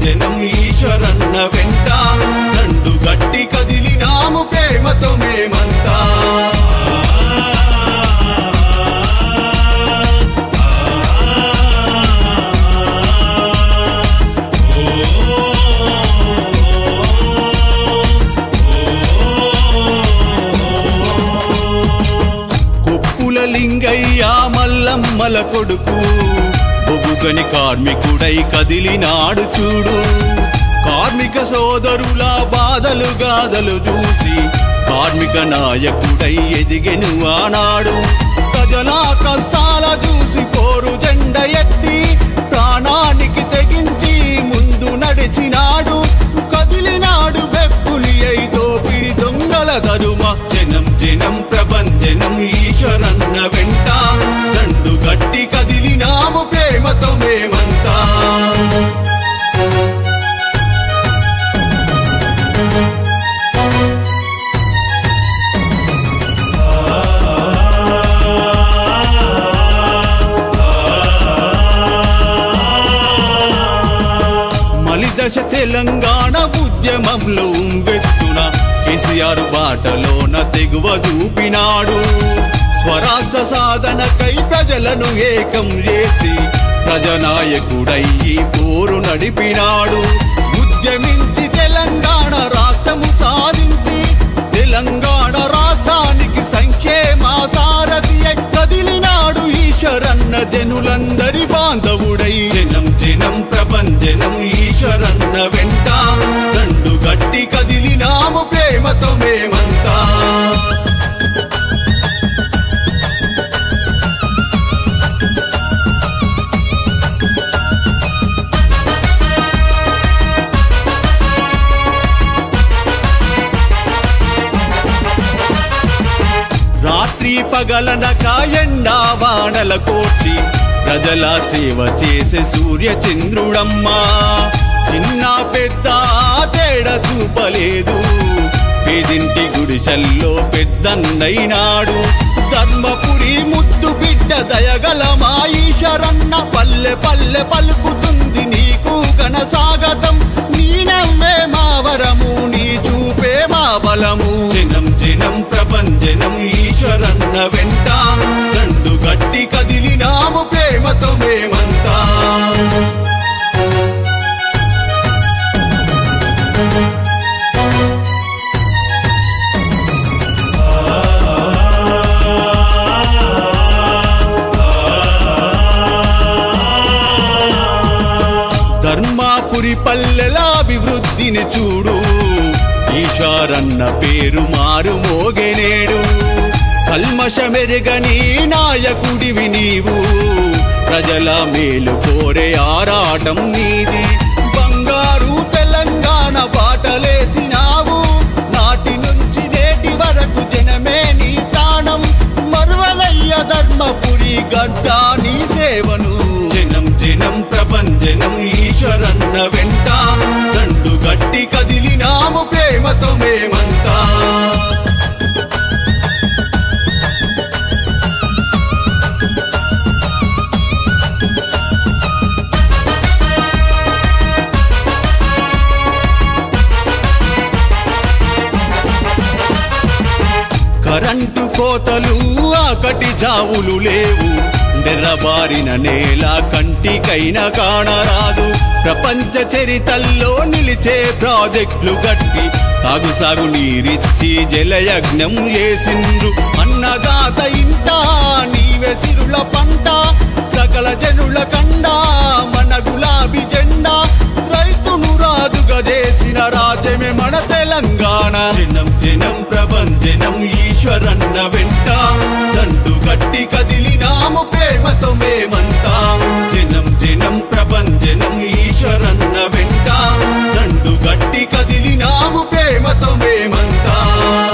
ప్రభంజనం ఈశ్వరన్న వెంట దండు గట్టి కదిలినాము ప్రేమతో మేమంతా కొప్పుల లింగయ్య మల్లమ్మల కొడుకు బొగుగని కార్మికుడై కదిలినాడు చూడు కార్మిక సోదరుల బాధలు గాథలు చూసి కార్మిక నాయకుడై ఎదిగెను ఆనాడు ప్రజల కష్టాల చూసి పోరు జెండ ఎత్తి ప్రాణానికి తెగించి ముందు నడిచినాడు కదిలినాడు బెప్పులి ఐదో పిడి దొంగల తరుమ జనం జనం ప్రభంజనం ఈశ్వరన్న వెంట దండు గట్టి కదిలినాము ప్రేమతో మేమంతా మలిదశ తెలంగాణ ఉద్యమంలో వెత్తున కేసీఆర్ బాటలోన తెగువ చూపినాడు స్వరాష్ట్ర సాధనకై ప్రజలను ఏకం చేసి ప్రజనాయకుడయ్యి పోరు నడిపినాడు ఉద్యమించి తెలంగాణ రాష్ట్రము సాధించి తెలంగాణ రాష్ట్రానికి సంక్షేమ సారథి కదిలినాడు ఈశ్వరన్న జనులందరి బాంధవుడై జనం జనం ప్రభంజనం ఈశ్వరన్న వెంట దండు గట్టి కదిలినాము ప్రేమతో మేమంతా రాత్రి పగలనక ఎండా వానల కోర్చి ప్రజల సేవ చేసే సూర్య చంద్రుడమ్మా చిన్న పెద్ద తేడా చూపలేదు పేదింటి గుడిసెల్లో పెద్దన్నైనాడు ధర్మపురి ముద్దు బిడ్డ దయగల మా ఈశ్వరన్న పల్లె పల్లె పలుకుతుంది నీకు ఘన స్వాగతం నీ నవ్వే మా వరము నీ చూపే మా బలము జనం జనం ప్రభంజనం ఈశ్వరన్న వెంట దండు గట్టి కదిలినాము ప్రేమతో మేమంతా ధర్మాపురి పల్లెల అభివృద్ధిని చూడు ఈశారన్న పేరు మారు మోగెనేడు కల్మషమెరగని నాయకుడివి నీవు ప్రజల మేలు కోరే ఆరాటం నీది బంగారు తెలంగాణ బాటలేసినావు నాటి నుంచి నేటి వరకు జనమే నీ తాణం మరువలయ్య ధర్మపురి గడ్డ నీ సేవను జనం జనం ప్రభంజనం ఈశ్వరన్న వెంట దండు గట్టి కదిలినాము ప్రేమతో మేమంతా కరెంటు కోతలు ఆకటి జావులు లేవు నెర్రబారిన నేల కంటికైనా కానరాదు ప్రపంచ చరితల్లో నిలిచే ప్రాజెక్టులు గట్టి తాగు సాగు నీరిచ్చి జలయజ్ఞం చేసిండ్రు అన్నదాత ఇంట నీవే సిరుల పంట సకల జనుల కండ మన గులాబీ జెండా రైతును రాజుగా చేసిన రాజ్యమే మన తెలంగాణ జనం జనం ప్రభంజనం ఈశ్వరన్న వెంట దండు గట్టి కదిలినాము ప్రేమతో మేమంతా జనం జనం ప్రభంజనం ఈశ్వరన్న వెంట దండు గట్టి కదిలినాము ప్రేమతో మేమంతా